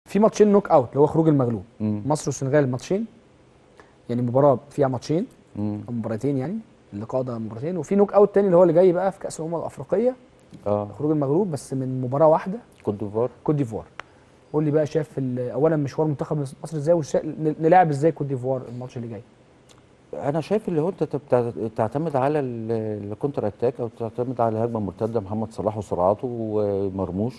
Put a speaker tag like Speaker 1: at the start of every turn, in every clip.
Speaker 1: في ماتشين نوك اوت اللي هو خروج المغلوب
Speaker 2: مم.
Speaker 1: مصر والسنغال ماتشين يعني مباراه فيها ماتشين
Speaker 2: مم.
Speaker 1: او مباراتين يعني اللقاء ده مباراتين وفي نوك اوت تاني اللي هو اللي جاي بقى في كاس الامم الافريقيه
Speaker 2: اه
Speaker 1: خروج المغلوب بس من مباراه واحده
Speaker 2: كوت ديفوار
Speaker 1: كوت ديفوار قول لي بقى شايف ال- اولا مشوار منتخب مصر ازاي وشا- ن- نلعب ازاي كوت ديفوار الماتش اللي جاي
Speaker 2: انا شايف اللي هو انت تبت- تعتمد على ال- الكونتر اتاك او تعتمد على الهجمه المرتده محمد صلاح وسرعاته ومرموش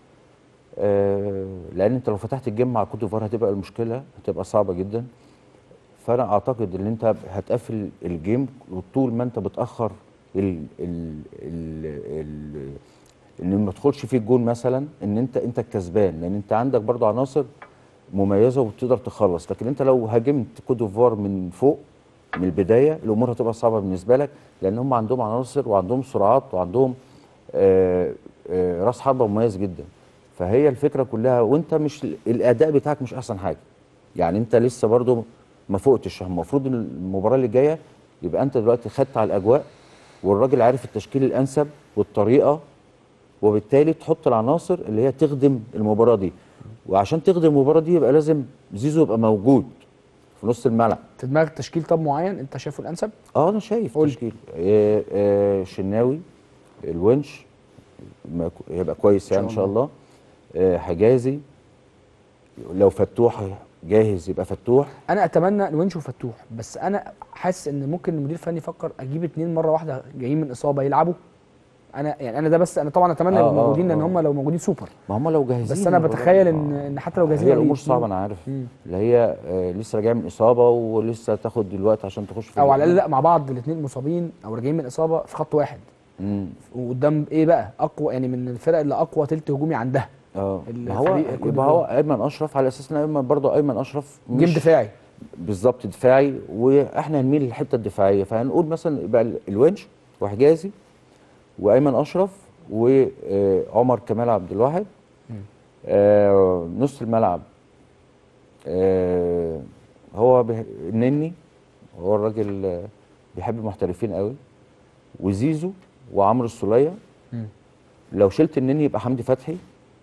Speaker 2: آه، لان انت لو فتحت الجيم مع كوت ديفوار هتبقى المشكله هتبقى صعبه جدا فانا اعتقد ان انت هتقفل الجيم وطول ما انت بتاخر ال ال ال ال ان ما تدخلش فيه الجون مثلا ان انت انت الكسبان لان انت عندك برضو عناصر مميزه وبتقدر تخلص لكن انت لو هاجمت كوت ديفوار من فوق من البدايه الامور هتبقى صعبه بالنسبه لك لان هم عندهم عناصر وعندهم سرعات وعندهم آه آه راس حربه مميز جدا فهي الفكره كلها وانت مش الاداء بتاعك مش احسن حاجه يعني انت لسه برضو ما فوقتش المفروض ان المباراه اللي جايه يبقى انت دلوقتي خدت على الاجواء والراجل عارف التشكيل الانسب والطريقه وبالتالي تحط العناصر اللي هي تخدم المباراه دي وعشان تخدم المباراه دي يبقى لازم زيزو يبقى موجود في نص الملعب
Speaker 1: في دماغك تشكيل طب معين انت شايفه الانسب
Speaker 2: اه انا شايف
Speaker 1: قول.
Speaker 2: تشكيل آه آه شناوي الونش ما- هيبقى كويس يعني ان شاء الله آه حجازي لو فتوح جاهز يبقى فتوح
Speaker 1: انا اتمنى الونش وفتوح بس انا حاسس ان ممكن المدير الفني يفكر اجيب اتنين مره واحده جايين من اصابه يلعبوا انا يعني انا ده بس انا طبعا اتمنى
Speaker 2: آه،
Speaker 1: يبقوا
Speaker 2: آه،
Speaker 1: موجودين لان
Speaker 2: آه.
Speaker 1: هم لو موجودين سوبر
Speaker 2: ما هم لو جاهزين
Speaker 1: بس انا
Speaker 2: يبقى
Speaker 1: بتخيل
Speaker 2: برضه-
Speaker 1: ان
Speaker 2: آه.
Speaker 1: ان حتى لو جاهزين
Speaker 2: هي
Speaker 1: يعني
Speaker 2: الامور
Speaker 1: اتنين-
Speaker 2: صعبه انا عارف
Speaker 1: مم.
Speaker 2: اللي هي آه لسه راجعه من اصابه ولسه تاخد الوقت عشان تخش في
Speaker 1: او على الاقل
Speaker 2: الجيم.
Speaker 1: لا مع بعض الاثنين مصابين او راجعين من اصابه في خط واحد
Speaker 2: مم.
Speaker 1: وقدام ايه بقى اقوى يعني من الفرق اللي اقوى تلت هجومي عندها
Speaker 2: اه
Speaker 1: الفريق
Speaker 2: ما هو
Speaker 1: كله
Speaker 2: يبقى هو ايمن اشرف على اساس ان ايمن برضه ايمن اشرف
Speaker 1: جيم
Speaker 2: مش
Speaker 1: دفاعي
Speaker 2: بالظبط دفاعي واحنا هنميل للحته الدفاعيه فهنقول مثلا يبقى ال- الونش وحجازي وايمن اشرف وعمر كمال عبد الواحد آه نص الملعب آه هو به- النني هو الراجل آه، بيحب المحترفين قوي وزيزو وعمرو السوليه
Speaker 1: مم.
Speaker 2: لو شلت النني يبقى حمدي فتحي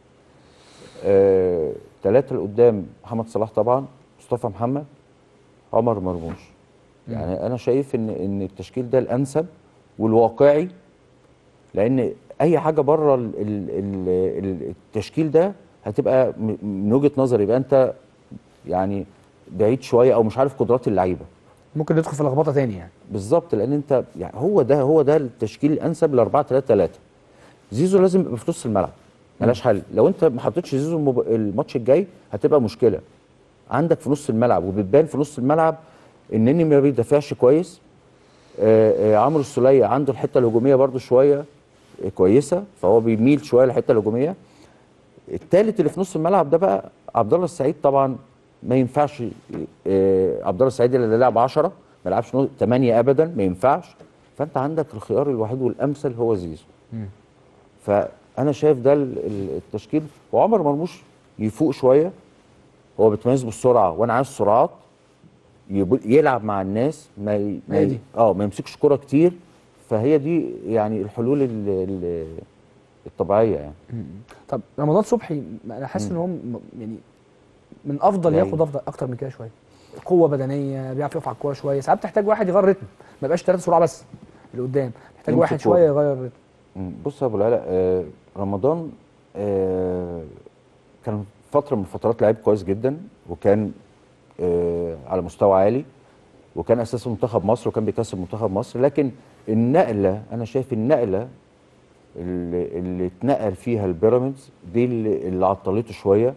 Speaker 2: آه، ثلاثة لقدام محمد صلاح طبعا مصطفى محمد عمر مرموش يعني انا شايف ان ان التشكيل ده الانسب والواقعي لان اي حاجه بره ال- ال- ال- ال- التشكيل ده هتبقى م- من وجهه نظري يبقى انت يعني بعيد شويه او مش عارف قدرات اللعيبه
Speaker 1: ممكن ندخل في لخبطه تاني يعني
Speaker 2: بالظبط لان انت يعني هو ده هو ده التشكيل الانسب ل 4 3 3 زيزو لازم يبقى في نص الملعب ملهاش حل لو انت ما حطيتش زيزو المب... الماتش الجاي هتبقى مشكله عندك في نص الملعب وبتبان في نص الملعب انني ما بيدافعش كويس آه آه عمرو السوليه عنده الحته الهجوميه برده شويه آه كويسه فهو بيميل شويه للحته الهجوميه الثالث اللي في نص الملعب ده بقى عبد الله السعيد طبعا ما ينفعش آه عبد الله السعيد اللي لعب 10 ما لعبش 8 ابدا ما ينفعش فانت عندك الخيار الوحيد والامثل هو زيزو فانا شايف ده ال- ال- التشكيل وعمر مرموش يفوق شويه هو بيتميز بالسرعه وانا عايز سرعات يب- يلعب مع الناس ما ي... ما
Speaker 1: هي
Speaker 2: ي...
Speaker 1: دي.
Speaker 2: اه ما يمسكش كرة كتير فهي دي يعني الحلول ال... ال... الطبيعيه يعني
Speaker 1: طب رمضان صبحي انا حاسس ان هو م- يعني من افضل
Speaker 2: أيوة.
Speaker 1: ياخد افضل اكتر من كده شويه قوه بدنيه بيعرف يقف على الكوره شويه ساعات بتحتاج واحد يغير رتم ما يبقاش ثلاثه سرعه بس اللي قدام محتاج
Speaker 2: يمسك
Speaker 1: واحد
Speaker 2: كورة.
Speaker 1: شويه يغير الرتم
Speaker 2: مم. بص يا ابو العلا آه رمضان آه كان فتره من الفترات لعيب كويس جدا وكان آه على مستوى عالي وكان اساسه منتخب مصر وكان بيكسب منتخب مصر لكن النقله انا شايف النقله اللي, اللي اتنقل فيها البيراميدز دي اللي, اللي عطلته شويه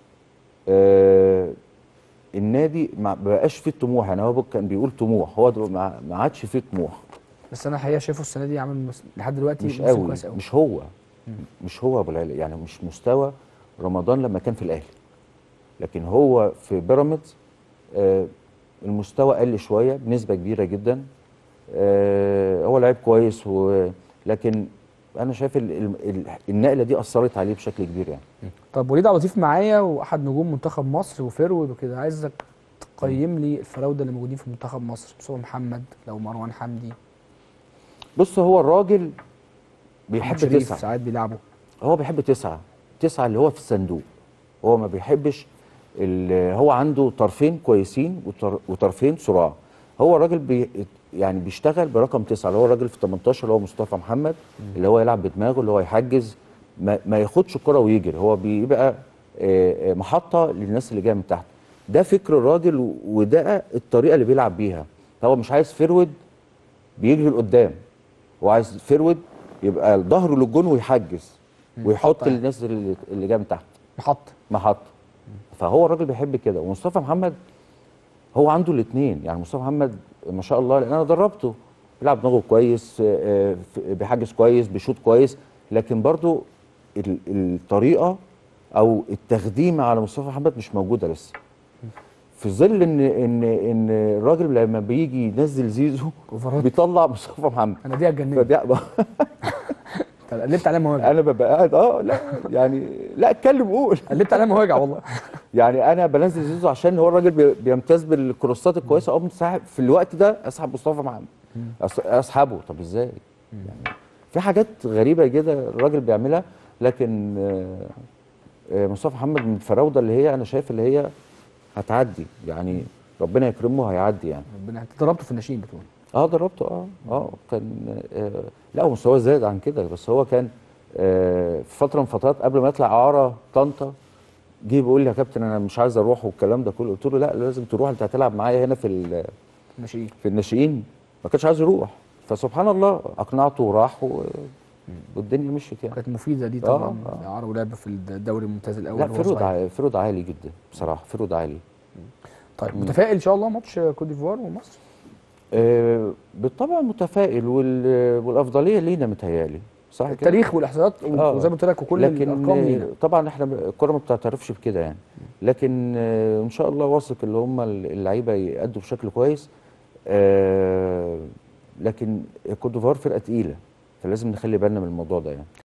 Speaker 2: آه النادي ما بقاش فيه طموح يعني هو كان بيقول طموح هو دلوقتي ما ما عادش فيه طموح
Speaker 1: بس انا الحقيقه شايفه السنه دي عامل مس- لحد دلوقتي
Speaker 2: مش
Speaker 1: موسم
Speaker 2: قوي
Speaker 1: كويس قوي
Speaker 2: مش هو مش هو ابو العلا يعني مش مستوى رمضان لما كان في الاهلي لكن هو في بيراميدز آه المستوى قل شويه بنسبه كبيره جدا آه هو لعيب كويس و لكن انا شايف ال ال ال النقله دي اثرت عليه بشكل كبير يعني
Speaker 1: طب وليد عبد اللطيف معايا واحد نجوم منتخب مصر وفيرود وكده عايزك تقيم لي الفراوده اللي موجودين في منتخب مصر مصطفى محمد لو مروان حمدي
Speaker 2: بص هو الراجل بيحب
Speaker 1: شريف
Speaker 2: تسعه
Speaker 1: ساعات بيلعبوا
Speaker 2: هو بيحب تسعه تسعه اللي هو في الصندوق هو ما بيحبش ال- هو عنده طرفين كويسين وطر- وطرفين صراع هو الراجل بي يعني بيشتغل برقم تسعة اللي هو الراجل في 18 اللي هو مصطفى محمد اللي هو يلعب بدماغه اللي هو يحجز ما, ما ياخدش الكرة ويجري هو بيبقى آه، آه، محطة للناس اللي جاية من تحت ده فكر الراجل و- وده الطريقة اللي بيلعب بيها هو مش عايز فرود بيجري لقدام هو عايز فرود يبقى ظهره للجون ويحجز ويحط
Speaker 1: محطة يعني.
Speaker 2: الناس اللي, اللي جايه من تحت
Speaker 1: محطه
Speaker 2: محطه فهو الراجل بيحب كده ومصطفى محمد هو عنده الاثنين يعني مصطفى محمد ما شاء الله لان انا دربته بيلعب دماغه كويس آه، آه، بيحجز كويس بيشوط كويس لكن برضو ال- الطريقه او التخديمه على مصطفى محمد مش موجوده لسه في ظل ان ان ان الراجل لما بيجي ينزل زيزو
Speaker 1: أوفرات.
Speaker 2: بيطلع مصطفى محمد
Speaker 1: انا دي اتجننت
Speaker 2: فدي
Speaker 1: أنت قلبت عليها مواجع
Speaker 2: انا ببقى قاعد اه لا يعني لا اتكلم قول
Speaker 1: قلبت عليها مواجع والله
Speaker 2: يعني انا بنزل زيزو عشان هو الراجل بي- بيمتاز بالكروسات الكويسه اقوم ساحب في الوقت ده اسحب مصطفى محمد أس- اسحبه طب ازاي؟ يعني في حاجات غريبه كده الراجل بيعملها لكن آه، آه، مصطفى محمد من الفراوده اللي هي انا شايف اللي هي هتعدي يعني ربنا يكرمه هيعدي يعني
Speaker 1: ربنا انت ضربته في الناشئين بتقول
Speaker 2: اه دربته اه اه كان آه لا هو مستواه زاد عن كده بس هو كان آه في فتره من فترات قبل ما يطلع اعاره طنطا جه بيقول لي يا كابتن انا مش عايز اروح والكلام ده كله قلت له لا لازم تروح انت هتلعب معايا هنا في ال-
Speaker 1: الناشئين
Speaker 2: في الناشئين ما كانش عايز يروح فسبحان الله اقنعته وراح و... والدنيا مشيت يعني
Speaker 1: كانت مفيده دي
Speaker 2: آه،
Speaker 1: طبعا
Speaker 2: آه.
Speaker 1: اعاره ولعب في الدوري الممتاز الاول
Speaker 2: لا
Speaker 1: وهو
Speaker 2: فرود
Speaker 1: صغير.
Speaker 2: ع- فرود عالي جدا بصراحه فرود عالي
Speaker 1: طيب متفائل ان شاء الله ماتش كوت ديفوار ومصر
Speaker 2: آه بالطبع متفائل وال... والافضليه لينا متهيالي صح كده
Speaker 1: التاريخ والاحصائيات
Speaker 2: آه.
Speaker 1: وزي ما قلت لك وكل
Speaker 2: لكن
Speaker 1: الارقام لينا
Speaker 2: آه، طبعا احنا الكره ما بتعترفش بكده يعني لكن آه، ان شاء الله واثق اللي هم اللعيبه يأدوا بشكل كويس آه، لكن كوت ديفوار فرقه تقيله فلازم نخلي بالنا من الموضوع ده يعني